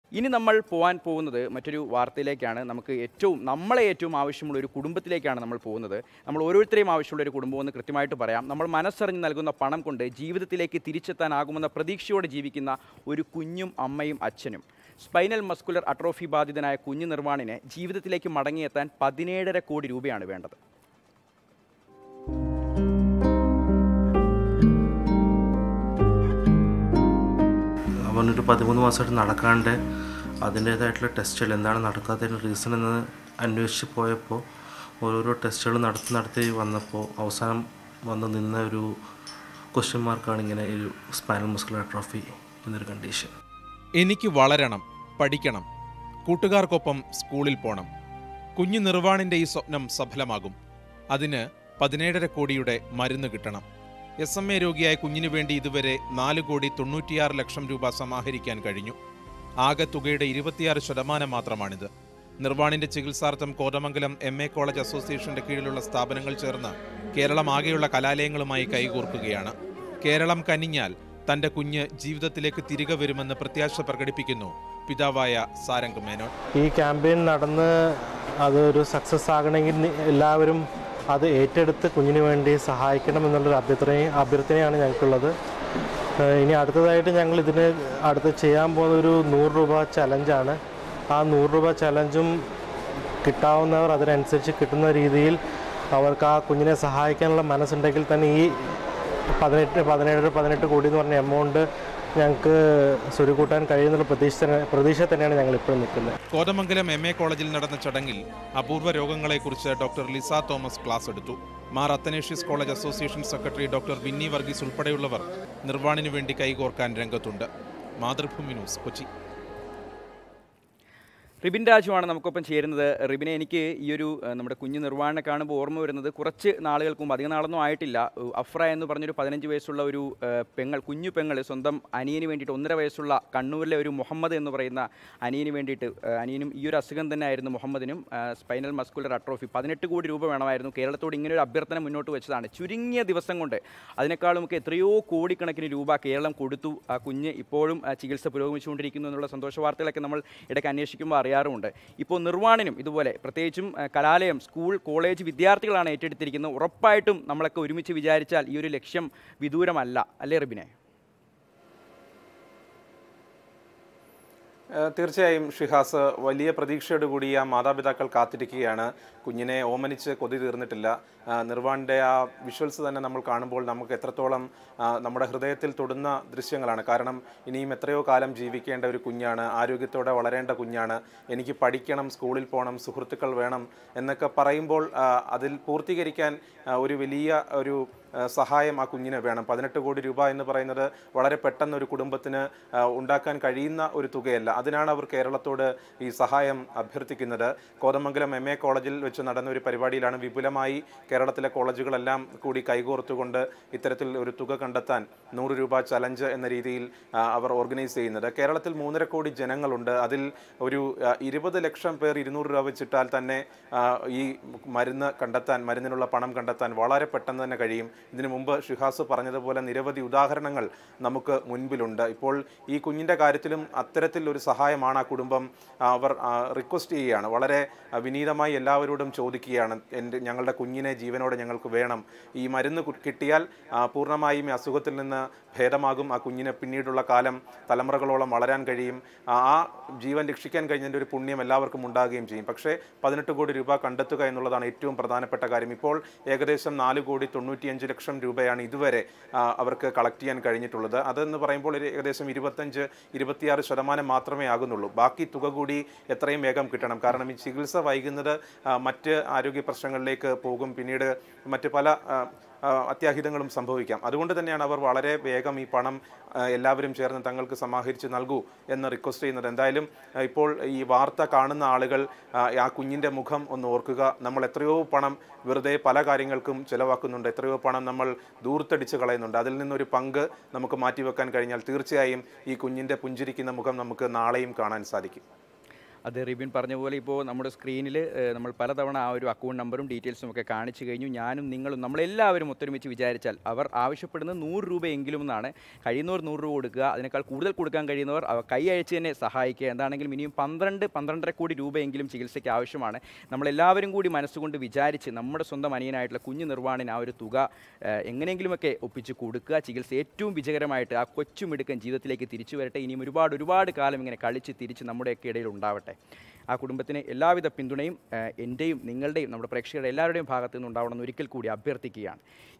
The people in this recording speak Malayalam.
ഇനി നമ്മൾ പോകാൻ പോകുന്നത് മറ്റൊരു വാർത്തയിലേക്കാണ് നമുക്ക് ഏറ്റവും നമ്മളെ ഏറ്റവും ആവശ്യമുള്ള ഒരു കുടുംബത്തിലേക്കാണ് നമ്മൾ പോകുന്നത് നമ്മൾ ഓരോരുത്തരെയും ആവശ്യമുള്ള ഒരു കുടുംബമെന്ന് കൃത്യമായിട്ട് പറയാം നമ്മൾ മനസ്സറിഞ്ഞ് നൽകുന്ന പണം കൊണ്ട് ജീവിതത്തിലേക്ക് തിരിച്ചെത്താനാകുമെന്ന പ്രതീക്ഷയോടെ ജീവിക്കുന്ന ഒരു കുഞ്ഞും അമ്മയും അച്ഛനും സ്പൈനൽ മസ്കുലർ അട്രോഫി ബാധിതനായ കുഞ്ഞു നിർമ്മാണിന് ജീവിതത്തിലേക്ക് മടങ്ങിയെത്താൻ പതിനേഴര കോടി രൂപയാണ് വേണ്ടത് അവനൊരു പതിമൂന്ന് മാസമായിട്ട് നടക്കാണ്ട് അതിൻ്റേതായിട്ടുള്ള ടെസ്റ്റുകൾ എന്താണ് നടക്കാത്തതിന് റീസൺ എന്ന് അന്വേഷിച്ച് പോയപ്പോൾ ഓരോരോ ടെസ്റ്റുകൾ നടത്തി നടത്തി വന്നപ്പോൾ അവസാനം വന്ന് നിന്ന ഒരു ക്വസ്റ്റ്യൻ മാർക്കാണ് ഇങ്ങനെ ഒരു സ്പൈനൽ മസ്കുലർ ട്രോഫി എന്നൊരു കണ്ടീഷൻ എനിക്ക് വളരണം പഠിക്കണം കൂട്ടുകാർക്കൊപ്പം സ്കൂളിൽ പോണം കുഞ്ഞു നിർവാണിന്റെ ഈ സ്വപ്നം സഫലമാകും അതിന് പതിനേഴര കോടിയുടെ മരുന്ന് കിട്ടണം എസ് എം എ രോഗിയായ കുഞ്ഞിനു വേണ്ടി ഇതുവരെ നാല് കോടി തൊണ്ണൂറ്റിയാറ് ലക്ഷം രൂപ സമാഹരിക്കാൻ കഴിഞ്ഞു ആകെ തുകയുടെ ഇരുപത്തിയാറ് ശതമാനം മാത്രമാണിത് നിർവാണിന്റെ ചികിത്സാർത്ഥം കോതമംഗലം എം എ കോളേജ് അസോസിയേഷന്റെ കീഴിലുള്ള സ്ഥാപനങ്ങൾ ചേർന്ന് കേരളം ആകെയുള്ള കലാലയങ്ങളുമായി കൈകോർക്കുകയാണ് കേരളം കനിഞ്ഞാൽ തന്റെ കുഞ്ഞ് ജീവിതത്തിലേക്ക് തിരികെ വരുമെന്ന് പ്രത്യാശ പ്രകടിപ്പിക്കുന്നു പിതാവായ സാരംഗ് മേനോൻ ഈ ക്യാമ്പയിൻ നടന്ന് അതൊരു സക്സസ് ആകണമെങ്കിൽ നി- എല്ലാവരും അത് ഏറ്റെടുത്ത് കുഞ്ഞിന് വേണ്ടി സഹായിക്കണം എന്നുള്ളൊരു അഭ്യർത്ഥന അഭ്യർത്ഥനയാണ് ഞങ്ങൾക്കുള്ളത് ഏഹ് ഇനി അടുത്തതായിട്ട് ഞങ്ങൾ ഇതിന് അടുത്ത് ചെയ്യാൻ പോകുന്ന ഒരു നൂറ് രൂപ ചലഞ്ചാണ് ആ നൂറ് രൂപ ചലഞ്ചും കിട്ടാവുന്നവർ അതിനനുസരിച്ച് കിട്ടുന്ന രീതിയിൽ അവർക്ക് ആ കുഞ്ഞിനെ സഹായിക്കാനുള്ള മനസ്സുണ്ടെങ്കിൽ തന്നെ ഈ പതിനെട്ട് പതിനേഴ് പതിനെട്ട് കോടി എന്ന് പറഞ്ഞ എമൗണ്ട് ഞങ്ങൾക്ക് സ്വരുക്കൂട്ടാൻ കഴിയുന്നുള്ള പ്രതീക്ഷ തന്നെ പ്രതീക്ഷ തന്നെയാണ് ഞങ്ങൾ ഇപ്പോഴും നിൽക്കുന്നത് കോതമംഗലം എം എ കോളേജിൽ നടന്ന ചടങ്ങിൽ അപൂർവ രോഗങ്ങളെക്കുറിച്ച് ഡോക്ടർ ലിസ തോമസ് ക്ലാസ് എടുത്തു Mar Athanasius college association secretary doctor Vinny Varghese ഉൾപ്പെടെയുള്ളവർ നിർവാണിനു വേണ്ടി കൈകോർക്കാൻ രംഗത്തുണ്ട് മാതൃഭൂമി ന്യൂസ് കൊച്ചി റിബിൻ രാജുവാണ് നമുക്കൊപ്പം ചേരുന്നത് റിബിനെ എനിക്ക് ഈ ഒരു ഏഹ്, നമ്മുടെ കുഞ്ഞു നിർവ്വാഹനെ കാണുമ്പോൾ ഓർമ്മ വരുന്നത് കുറച്ച് നാളുകൾക്ക് മുമ്പ് അധികം നാളൊന്നും ആയിട്ടില്ല ഉ- അഫ്ര എന്ന് പറഞ്ഞൊരു പതിനഞ്ച് വയസ്സുള്ള ഒരു ഏഹ്, പെങ്ങൾ കുഞ്ഞു പെങ്ങൾ സ്വന്തം അനിയന് വേണ്ടിയിട്ട് ഒന്നര വയസ്സുള്ള കണ്ണൂരിലെ ഒരു മുഹമ്മദ് എന്ന് പറയുന്ന അനിയന് വേണ്ടിയിട്ട് ഏഹ്, അനിയനും ഈ ഒരു അസുഖം തന്നെ ആയിരുന്നു മുഹമ്മദിനും ഏഹ്, സ്പൈനൽ മസ്കുലർ അട്രോഫി പതിനെട്ട് കോടി രൂപ വേണമായിരുന്നു കേരളത്തോട് ഇങ്ങനെ ഒരു അഭ്യർത്ഥന മുന്നോട്ട് വെച്ചതാണ് ചുരുങ്ങിയ ദിവസം കൊണ്ട് അതിനേക്കാളുമൊക്കെ എത്രയോ കോടിക്കണക്കിന് രൂപ കേരളം കൊടുത്തു ആ കുഞ്ഞ് ഇപ്പോഴും ആ, ചികിത്സ പുരോഗമിച്ചുകൊണ്ടിരിക്കുന്നു എന്നുള്ള സന്തോഷ വാർത്തകളൊക്കെ നമ്മൾ ഇടയ്ക്ക് അന്വേഷിക്കുമ്പോൾ അറിയാറുമുണ്ട് ഇപ്പോൾ നിർവ്വാണിനും ഇതുപോലെ പ്രത്യേകിച്ചും ആ, കലാലയം സ്കൂൾ കോളേജ് വിദ്യാർത്ഥികളാണ് ഏറ്റെടുത്തിരിക്കുന്നത് ഉറപ്പായിട്ടും നമ്മളൊക്കെ ഒരുമിച്ച് വിചാരിച്ചാൽ ഈ ഒരു ലക്ഷ്യം വിദൂരമല്ല അല്ലേ റിബിനെ ഏഹ് തീർച്ചയായും ഷിഹാസ് വലിയ പ്രതീക്ഷയോടുകൂടി ആ മാതാപിതാക്കൾ കാത്തിരിക്കുകയാണ് കുഞ്ഞിനെ ഓമനിച്ച് കൊതി തീർന്നിട്ടില്ല ആ, നിർവാണിൻ്റെ ആ വിഷ്വൽസ് തന്നെ നമ്മൾ കാണുമ്പോൾ നമുക്ക് എത്രത്തോളം ആ, നമ്മുടെ ഹൃദയത്തിൽ തൊടുന്ന ദൃശ്യങ്ങളാണ് കാരണം ഇനിയും എത്രയോ കാലം ജീവിക്കേണ്ട ഒരു കുഞ്ഞാണ് ആരോഗ്യത്തോടെ വളരേണ്ട കുഞ്ഞാണ് എനിക്ക് പഠിക്കണം സ്കൂളിൽ പോകണം സുഹൃത്തുക്കൾ വേണം എന്നൊക്കെ പറയുമ്പോൾ ആ, അതിൽ പൂർത്തീകരിക്കാൻ ആ, ഒരു വലിയ ഒരു ആ, സഹായം ആ കുഞ്ഞിന് വേണം പതിനെട്ട് കോടി രൂപ എന്ന് പറയുന്നത് വളരെ പെട്ടെന്ന് ഒരു കുടുംബത്തിന് ആ, ഉണ്ടാക്കാൻ കഴിയുന്ന ഒരു തുകയല്ല അതിനാണ് അവർ കേരളത്തോട് ഈ സഹായം അഭ്യർത്ഥിക്കുന്നത് കോതമംഗലം എം എ കോളേജിൽ വെച്ച് നടന്ന ഒരു പരിപാടിയിലാണ് വിപുലമായി കേരളത്തിലെ കോളേജുകളെല്ലാം കൂടി കൈകോർത്തുകൊണ്ട് ഇത്തരത്തിൽ ഒരു തുക കണ്ടെത്താൻ നൂറ് രൂപ ചലഞ്ച് എന്ന രീതിയിൽ ആ, അവർ ഓർഗനൈസ് ചെയ്യുന്നത് കേരളത്തിൽ മൂന്നര കോടി ജനങ്ങളുണ്ട് അതിൽ ഒരു ആ, ഇരുപത് ലക്ഷം പേർ ഇരുന്നൂറ് രൂപ വെച്ചിട്ടാൽ തന്നെ ആ, ഈ മരുന്ന് കണ്ടെത്താൻ മരുന്നിനുള്ള പണം കണ്ടെത്താൻ വളരെ പെട്ടെന്ന് തന്നെ കഴിയും ഇതിനു മുമ്പ് ഷിഹാസ് പറഞ്ഞതുപോലെ നിരവധി ഉദാഹരണങ്ങൾ നമുക്ക് മുൻപിലുണ്ട് ഇപ്പോൾ ഈ കുഞ്ഞിൻ്റെ കാര്യത്തിലും അത്തരത്തിൽ ഒരു സഹായമാണ് ആ കുടുംബം ആ, അവർ റിക്വസ്റ്റ് ചെയ്യുകയാണ് വളരെ ആ, വിനീതമായി എല്ലാവരോടും ചോദിക്കുകയാണ് എൻ്റെ ഞങ്ങളുടെ കുഞ്ഞിനെ ജീവനോടെ ഞങ്ങൾക്ക് വേണം ഈ മരുന്ന് കു- കിട്ടിയാൽ ആ, പൂർണ്ണമായും ഈ അസുഖത്തിൽ നിന്ന് ഭേദമാകും ആ കുഞ്ഞിന് പിന്നീടുള്ള കാലം തലമുറകളോളം വളരാൻ കഴിയും ആ ആ ജീവൻ രക്ഷിക്കാൻ കഴിഞ്ഞതിൻ്റെ ഒരു പുണ്യം എല്ലാവർക്കും ഉണ്ടാകുകയും ചെയ്യും പക്ഷേ പതിനെട്ട് കോടി രൂപ കണ്ടെത്തുക എന്നുള്ളതാണ് ഏറ്റവും പ്രധാനപ്പെട്ട കാര്യം ഇപ്പോൾ ഏകദേശം നാല് കോടി തൊണ്ണൂറ്റിയഞ്ച് ലക്ഷം രൂപയാണ് ഇതുവരെ ആ, അവർക്ക് കളക്ട് ചെയ്യാൻ കഴിഞ്ഞിട്ടുള്ളത് അതെന്ന് പറയുമ്പോൾ ഒരു ഏകദേശം ഇരുപത്തഞ്ച് ഇരുപത്തിയാറ് ശതമാനം മാത്രമേ ആകുന്നുള്ളൂ ബാക്കി തുക കൂടി എത്രയും വേഗം കിട്ടണം കാരണം ഈ ചികിത്സ വൈകുന്നത് ആ, മറ്റ് ആരോഗ്യ പ്രശ്നങ്ങളിലേക്ക് പോകും പിന്നീട് മറ്റ് പല ആ, ആ, അത്യാഹിതങ്ങളും സംഭവിക്കാം അതുകൊണ്ട് തന്നെയാണ് അവർ വളരെ വേഗം ഈ പണം ആ, എല്ലാവരും ചേർന്ന് തങ്ങൾക്ക് സമാഹരിച്ച് നൽകൂ എന്ന് റിക്വസ്റ്റ് ചെയ്യുന്നത് എന്തായാലും ആ, ഇപ്പോൾ ഈ വാർത്ത കാണുന്ന ആളുകൾ ആ, ആ കുഞ്ഞിൻ്റെ മുഖം ഒന്ന് ഓർക്കുക നമ്മൾ എത്രയോ പണം വെറുതെ പല കാര്യങ്ങൾക്കും ചിലവാക്കുന്നുണ്ട് എത്രയോ പണം നമ്മൾ ദൂർത്തടിച്ച് കളയുന്നുണ്ട് അതിൽ നിന്നൊരു പങ്ക് നമുക്ക് മാറ്റിവെക്കാൻ കഴിഞ്ഞാൽ തീർച്ചയായും ഈ കുഞ്ഞിൻ്റെ പുഞ്ചിരിക്കുന്ന മുഖം നമുക്ക് നാളെയും കാണാൻ സാധിക്കും അത് റിബിൻ പറഞ്ഞ പോലെ ഇപ്പോൾ നമ്മുടെ സ്ക്രീനിൽ നമ്മൾ പലതവണ ആ ഒരു അക്കൗണ്ട് നമ്പറും ഡീറ്റെയിൽസും ഒക്കെ കാണിച്ചു കഴിഞ്ഞു ഞാനും നിങ്ങളും നമ്മളെല്ലാവരും ഒത്തൊരുമിച്ച് വിചാരിച്ചാൽ അവർ ആവശ്യപ്പെടുന്നത് നൂറ് രൂപയെങ്കിലും എന്നാണ് കഴിയുന്നവർ നൂറ് രൂപ കൊടുക്കുക അതിനേക്കാൾ കൂടുതൽ കൊടുക്കാൻ കഴിയുന്നവർ അവ കൈ അയച്ച് തന്നെ സഹായിക്കുക എന്താണെങ്കിലും ഇനിയും പന്ത്രണ്ട് പന്ത്രണ്ടര കോടി രൂപയെങ്കിലും ചികിത്സയ്ക്ക് ആവശ്യമാണ് നമ്മളെല്ലാവരും കൂടി മനസ്സുകൊണ്ട് വിചാരിച്ച് നമ്മുടെ സ്വന്തം അനിയനായിട്ടുള്ള കുഞ്ഞു നിർവ്വാണിന് ആ ഒരു തുക ഏഹ്, എങ്ങനെയെങ്കിലുമൊക്കെ ഒപ്പിച്ച് കൊടുക്കുക ചികിത്സ ഏറ്റവും വിജയകരമായിട്ട് ആ കൊച്ചുമിടുക്കൻ ജീവിതത്തിലേക്ക് തിരിച്ചു വരട്ടെ ഇനിയും ഒരുപാട് ഒരുപാട് കാലം ഇങ്ങനെ കളിച്ച് തിരിച്ച് നമ്മുടെയൊക്കെ ഇടയിൽ ഉണ്ടാവട്ടെ ആ കുടുംബത്തിന് എല്ലാവിധ പിന്തുണയും ഏഹ്, എൻ്റെയും നിങ്ങളുടെയും നമ്മുടെ പ്രേക്ഷകരുടെ എല്ലാവരുടെയും ഭാഗത്തു നിന്നുണ്ടാവണമെന്ന് ഒരിക്കൽ കൂടി അഭ്യർത്ഥിക്കുകയാണ്